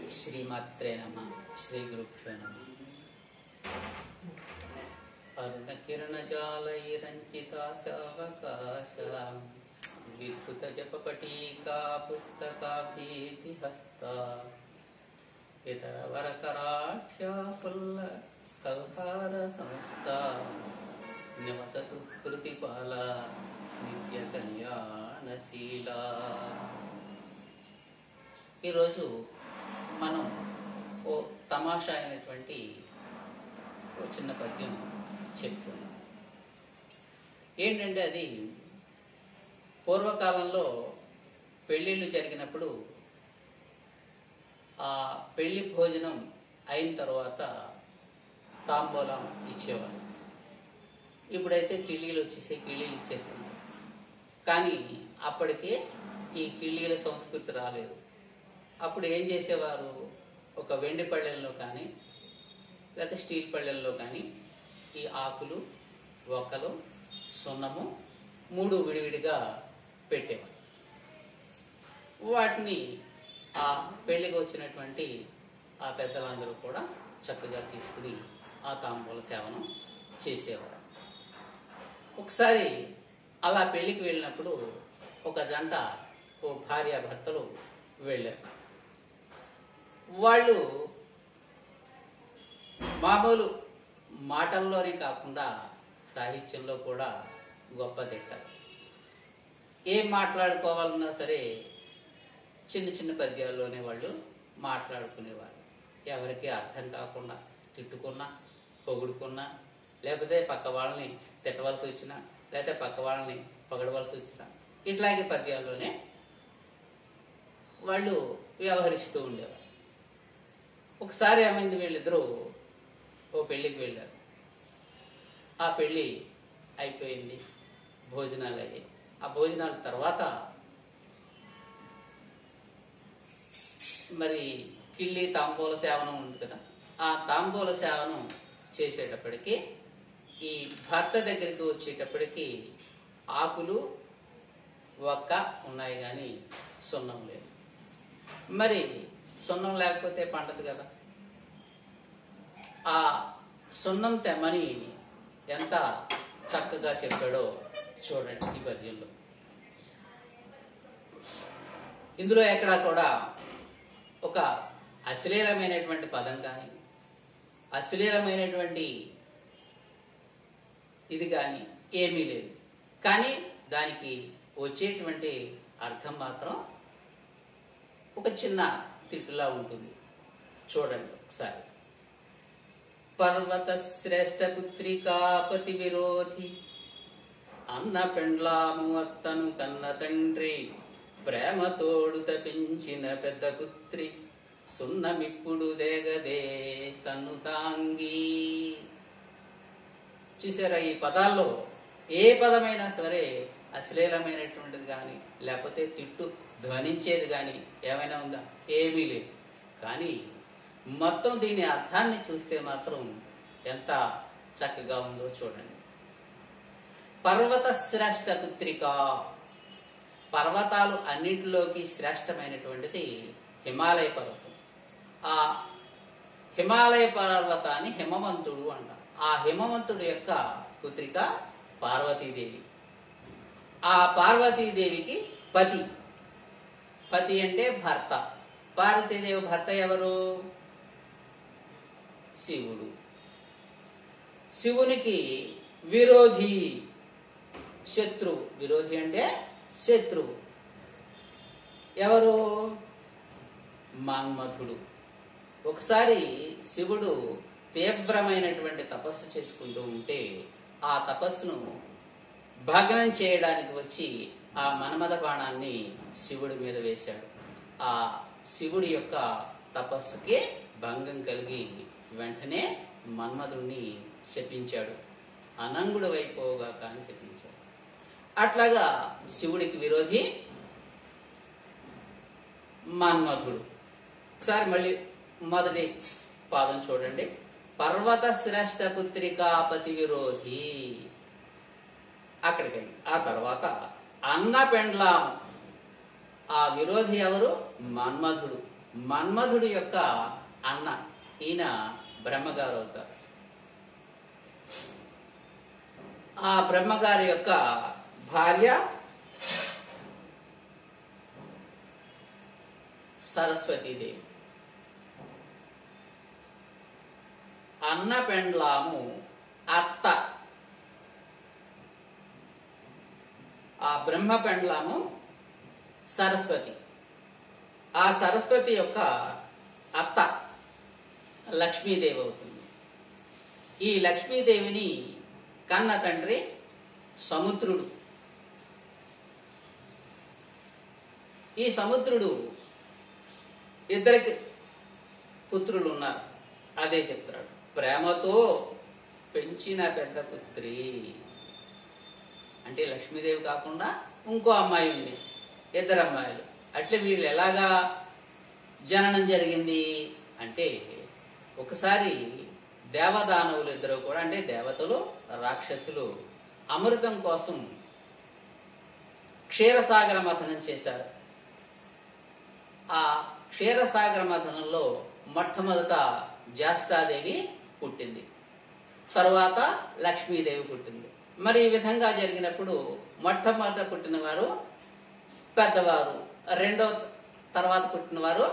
శ్రీమాత్రే నమ శ్రీ గురుభ్యో నమ అరుణ కిరణ జాలైరంచితాశావకాశ విద్యుత జపపటీకా పుస్తకాభీతి హస్త ఇతర వరకరాఢ్య పుల్ల కల్హార సంస్థ నివసతు కృతిపాల నిత్య కళ్యాణశీల ఈరోజు మనం ఓ తమాషా అయినటువంటి ఓ చిన్న పద్యం చెప్పుకున్నాం ఏంటంటే అది పూర్వకాలంలో పెళ్ళిళ్ళు జరిగినప్పుడు ఆ పెళ్లి భోజనం అయిన తర్వాత తాంబూలం ఇచ్చేవారు ఇప్పుడైతే కిళ్ళీలు వచ్చేసి కిళ్ళీలు ఇచ్చేస్తున్నారు కానీ అప్పటికే ఈ కిళ్ళీల సంస్కృతి రాలేదు అప్పుడు ఏం చేసేవారు ఒక వెండి పళ్ళెల్లో కానీ లేకపోతే స్టీల్ పళ్ళెల్లో కానీ ఈ ఆకులు ఒక్కలు సున్నము మూడు విడివిడిగా పెట్టేవారు వాటిని ఆ పెళ్లికి వచ్చినటువంటి ఆ పెద్దలందరూ కూడా చక్కగా తీసుకుని ఆ తాంబూల సేవనం చేసేవారు ఒకసారి అలా పెళ్లికి వెళ్ళినప్పుడు ఒక జంట ఓ భార్యాభర్తలు వెళ్ళారు వాళ్ళు మామూలు మాటల్లోనే కాకుండా సాహిత్యంలో కూడా గొప్ప తిట్టారు ఏం మాట్లాడుకోవాలన్నా సరే చిన్న చిన్న పద్యాల్లోనే వాళ్ళు మాట్లాడుకునేవారు ఎవరికి అర్థం కాకుండా తిట్టుకున్నా పొగుడుకున్నా లేకపోతే పక్క వాళ్ళని తిట్టవలసి వచ్చినా లేకపోతే పక్క వాళ్ళని పొగడవలసి వచ్చినా ఇట్లాగే పద్యాల్లోనే వాళ్ళు వ్యవహరిస్తూ ఉండేవారు ఒకసారి ఏమైంది వీళ్ళిద్దరూ ఓ పెళ్ళికి వెళ్ళారు ఆ పెళ్ళి అయిపోయింది భోజనాలు అయ్యాయి ఆ భోజనాల తర్వాత మరి కిళ్ళి తాంబూల సేవనం ఉంది కదా ఆ తాంబూల సేవనం చేసేటప్పటికి ఈ భర్త దగ్గరికి వచ్చేటప్పటికి ఆకులు ఒక్క ఉన్నాయి కానీ సున్నం లేదు మరి సున్నం లేకపోతే పండదు కదా ఆ సున్నం తెమ్మని ఎంత చక్కగా చెప్పాడో చూడండి ఈ పద్యంలో ఇందులో ఎక్కడా కూడా ఒక అశ్లీలమైనటువంటి పదం కానీ అశ్లీలమైనటువంటి ఇది కానీ ఏమీ లేదు కానీ దానికి వచ్చేటువంటి అర్థం మాత్రం ఒక చిన్న తిట్టులా ఉంటుంది చూడండి ఒకసారి పర్వత శ్రేష్ఠ పుత్రికాపతి విరోధి అన్న పెండ్లాము అత్తను కన్న తండ్రి ప్రేమతోడు తపించిన పెద్ద పుత్రి సున్నమిప్పుడు దేగదే సన్నుతాంగి చూసారా ఈ పదాల్లో ఏ పదమైనా సరే అశ్లీలమైనటువంటిది కానీ లేకపోతే తిట్టు ధ్వనించేది కానీ ఏమైనా ఉందా ఏమీ లేదు కానీ మొత్తం దీని అర్థాన్ని చూస్తే మాత్రం ఎంత చక్కగా ఉందో చూడండి పర్వత శ్రేష్ఠ పుత్రిక పర్వతాలు అన్నింటిలోకి శ్రేష్టమైనటువంటిది హిమాలయ పర్వతం ఆ హిమాలయ పర్వతాన్ని హిమవంతుడు అంటారు ఆ హిమవంతుడు యొక్క పుత్రిక పార్వతీదేవి ఆ పార్వతీదేవికి పతి పతి అంటే భర్త పార్వతీదేవి భర్త ఎవరు శివుడు శివునికి విరోధి శత్రువు విరోధి అంటే శత్రువు ఎవరు మన్మధుడు ఒకసారి శివుడు తీవ్రమైనటువంటి తపస్సు చేసుకుంటూ ఉంటే ఆ తపస్సును భగ్నం చేయడానికి వచ్చి ఆ మన్మథ బాణాన్ని శివుడి మీద వేశాడు ఆ శివుడి యొక్క తపస్సుకి భంగం కలిగి వెంటనే మన్మధుణ్ణి శపించాడు అనంగుడు వైపోగా కానీ శపించాడు అట్లాగా శివుడికి విరోధి మన్మధుడు ఒకసారి మళ్ళీ మొదటి పాదం చూడండి పర్వత శ్రేష్ఠ పుత్రికాపతి విరోధి అక్కడికి ఆ తర్వాత అన్న పెండ్లాం ఆ విరోధి ఎవరు మన్మధుడు మన్మధుడి యొక్క అన్న ఈయన బ్రహ్మగారు అవుతారు ఆ బ్రహ్మగారి యొక్క భార్య సరస్వతీదేవి అన్న పెండ్లాము అత్త ఆ బ్రహ్మ పెండ్లాము సరస్వతి ఆ సరస్వతి యొక్క అత్త లక్ష్మీదేవి అవుతుంది ఈ లక్ష్మీదేవిని కన్న తండ్రి సముద్రుడు ఈ సముద్రుడు ఇద్దరికి పుత్రులు ఉన్నారు అదే చెప్తాడు ప్రేమతో పెంచిన పెద్ద పుత్రి అంటే లక్ష్మీదేవి కాకుండా ఇంకో అమ్మాయి ఉంది ఇద్దరు అమ్మాయిలు అట్లే వీళ్ళు ఎలాగా జననం జరిగింది అంటే ఒకసారి దేవదానవులు ఇద్దరు కూడా అంటే దేవతలు రాక్షసులు అమృతం కోసం క్షీరసాగర మథనం చేశారు ఆ క్షీరసాగర మథనంలో మొట్టమొదట జ్యేష్ఠాదేవి పుట్టింది తరువాత లక్ష్మీదేవి పుట్టింది మరి ఈ విధంగా జరిగినప్పుడు మొట్టమొదట పుట్టిన వారు పెద్దవారు రెండో తర్వాత పుట్టిన వారు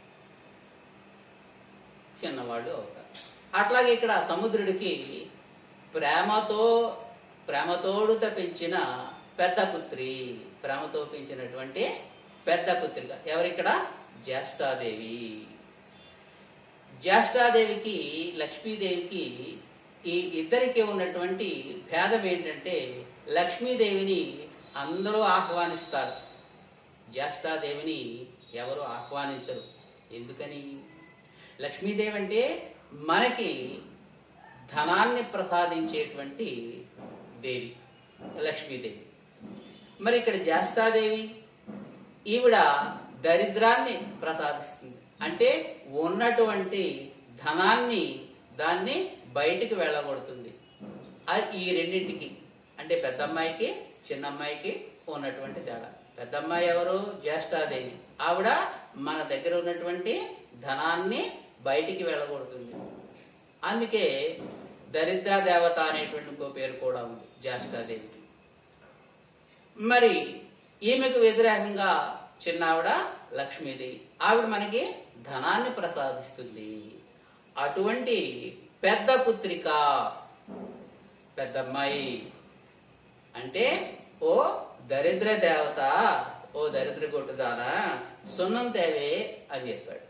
చిన్నవాళ్ళు అవుతారు అట్లాగే ఇక్కడ సముద్రుడికి ప్రేమతో ప్రేమతోడుత పెంచిన పెద్ద పుత్రి ప్రేమతో పెంచినటువంటి పెద్ద పుత్రిక ఎవరిక్కడ జ్యేష్ఠాదేవి జ్యేష్ఠాదేవికి లక్ష్మీదేవికి ఈ ఇద్దరికి ఉన్నటువంటి భేదం ఏంటంటే లక్ష్మీదేవిని అందరూ ఆహ్వానిస్తారు జ్యేష్ఠాదేవిని ఎవరు ఆహ్వానించరు ఎందుకని లక్ష్మీదేవి అంటే మనకి ధనాన్ని ప్రసాదించేటువంటి దేవి లక్ష్మీదేవి మరి ఇక్కడ జ్యేష్ఠాదేవి ఈవిడ దరిద్రాన్ని ప్రసాదిస్తుంది అంటే ఉన్నటువంటి ధనాన్ని దాన్ని బయటికి వెళ్ళగొడుతుంది అది ఈ రెండింటికి అంటే పెద్దమ్మాయికి చిన్నమ్మాయికి ఉన్నటువంటి తేడా పెద్దమ్మాయి ఎవరు జ్యేష్ఠాదేవి ఆవిడ మన దగ్గర ఉన్నటువంటి ధనాన్ని బయటికి వెళ్ళగొడుతుంది అందుకే దరిద్ర దేవత అనేటువంటి ఇంకో పేరు కూడా ఉంది జ్యేష్ఠాదేవికి మరి ఈమెకు వ్యతిరేకంగా చిన్నావిడ లక్ష్మీదేవి ఆవిడ మనకి ధనాన్ని ప్రసాదిస్తుంది అటువంటి పెద్ద పుత్రిక పెద్దమ్మాయి అంటే ఓ దరిద్ర దేవత ఓ దరిద్ర కొట్టుదానా సున్నం తేవే అని చెప్పాడు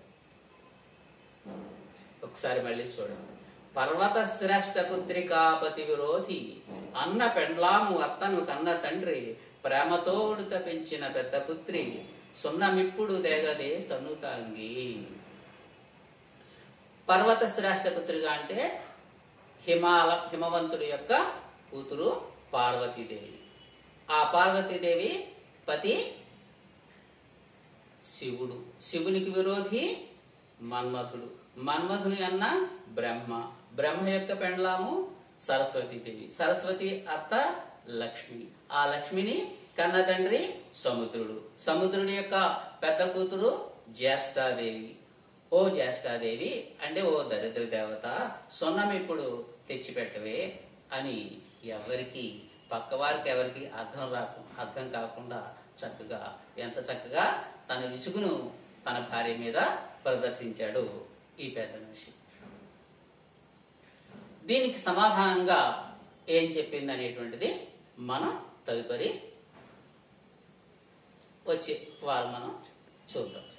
ఒకసారి మళ్ళీ చూడండి పర్వత శ్రేష్ఠ పుత్రికాపతి విరోధి అన్న పెండ్లాము అత్తను కన్న తండ్రి ప్రేమతోడుత పెంచిన పెద్ద పుత్రి సున్నమిప్పుడు దేగదే సన్నుతాంగి పర్వత శ్రేష్ఠ పుత్రిక అంటే హిమాల హిమవంతుడి యొక్క కూతురు పార్వతీదేవి ఆ పార్వతీదేవి పతి శివుడు శివునికి విరోధి మన్మథుడు మన్మథుని అన్న బ్రహ్మ బ్రహ్మ యొక్క పెండ్లాము సరస్వతీదేవి సరస్వతి అత్త లక్ష్మి ఆ లక్ష్మిని కన్న తండ్రి సముద్రుడు సముద్రుడి యొక్క పెద్ద కూతురు జ్యేష్ఠాదేవి ఓ జ్యేష్ఠాదేవి అంటే ఓ దరిద్ర దేవత సొన్నం ఇప్పుడు తెచ్చిపెట్టవే అని ఎవరికి పక్కవారికి ఎవరికి అర్థం రాకు అర్థం కాకుండా చక్కగా ఎంత చక్కగా తన విసుగును తన భార్య మీద ప్రదర్శించాడు ఈ పెద్ద మనిషి దీనికి సమాధానంగా ఏం చెప్పింది అనేటువంటిది మనం తదుపరి వచ్చే వారు మనం చూద్దాం